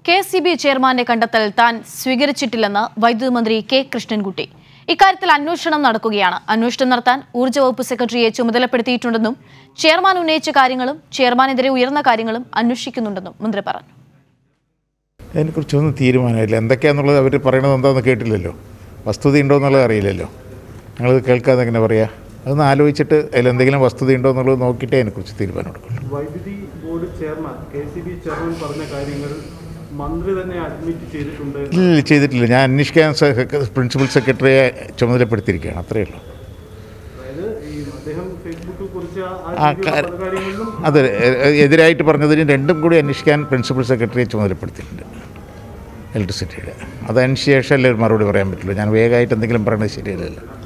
K C B ചെയർമാന്റെ കണ്ടെത്തൽ താൻ സ്വീകരിച്ചിട്ടില്ലെന്ന് വൈദ്യുതി മന്ത്രി കെ കൃഷ്ണൻകുട്ടി ഇക്കാര്യത്തിൽ അന്വേഷണം നടക്കുകയാണ് അന്വേഷണം നടത്താൻ ഊർജ്ജ വകുപ്പ് സെക്രട്ടറിയെ ചുമതലപ്പെടുത്തിയിട്ടുണ്ടെന്നും ചെയർമാൻ ഉന്നയിച്ച കാര്യങ്ങളും ചെയർമാനെതിരെ ഉയർന്ന കാര്യങ്ങളും അന്വേഷിക്കുന്നുണ്ടെന്നും മന്ത്രി പറഞ്ഞു അതിനെക്കുറിച്ചൊന്നും തീരുമാനമില്ല എന്തൊക്കെയാണെന്നുള്ളത് അവർ പറയണത് എന്താണെന്ന് കേട്ടില്ലല്ലോ വസ്തുത ഉണ്ടോ എന്നുള്ളത് അറിയില്ലല്ലോ ഞങ്ങളത് കേൾക്കാതെ എങ്ങനെ പറയാ അതൊന്ന് ആലോചിച്ചിട്ട് അതിലെന്തെങ്കിലും വസ്തുത ഉണ്ടോ എന്നുള്ളത് നോക്കിയിട്ടേ അതിനെക്കുറിച്ച് തീരുമാനം എടുക്കുള്ളൂ വൈദ്യുതി board chairman K C B chairman പറഞ്ഞ കാര്യങ്ങൾ മന്ത്രി തന്നെ അഡ്മിറ്റ് ചെയ്തിട്ടുണ്ട് ഇല്ല ചെയ്തിട്ടില്ല ഞാൻ അന്വേഷിക്കാൻ പ്രിൻസിപ്പൽ സെക്രട്ടറിയെ ചുമതലപ്പെടുത്തിയിരിക്കുകയാണ് അത്രയേ ഉള്ളൂ അതായത് ഈ അദ്ദേഹം ഫേസ്ബുക്കിൽ കുറിച്ച ആ ആ രീതിയിലുള്ള കാര്യം- പല കാര്യങ്ങളിലും അത് എ- എതിരായിട്ട് പറഞ്ഞതിന് രണ്ടും കൂടി അന്വേഷിക്കാൻ പ്രിൻസിപ്പൽ സെക്രട്ടറിയെ ചുമതലപ്പെടുത്തിയിട്ടുണ്ട് ഇലക്ട്രിസിറ്റിയുടെ അതതിന് ശേഷമല്ലേ ഒരു മറുപടി പറയാൻ പറ്റുള്ളൂ ഞാൻ വേഗമായിട്ട് എന്തെങ്കിലും പറയണത് ശരിയല്ലല്ലോ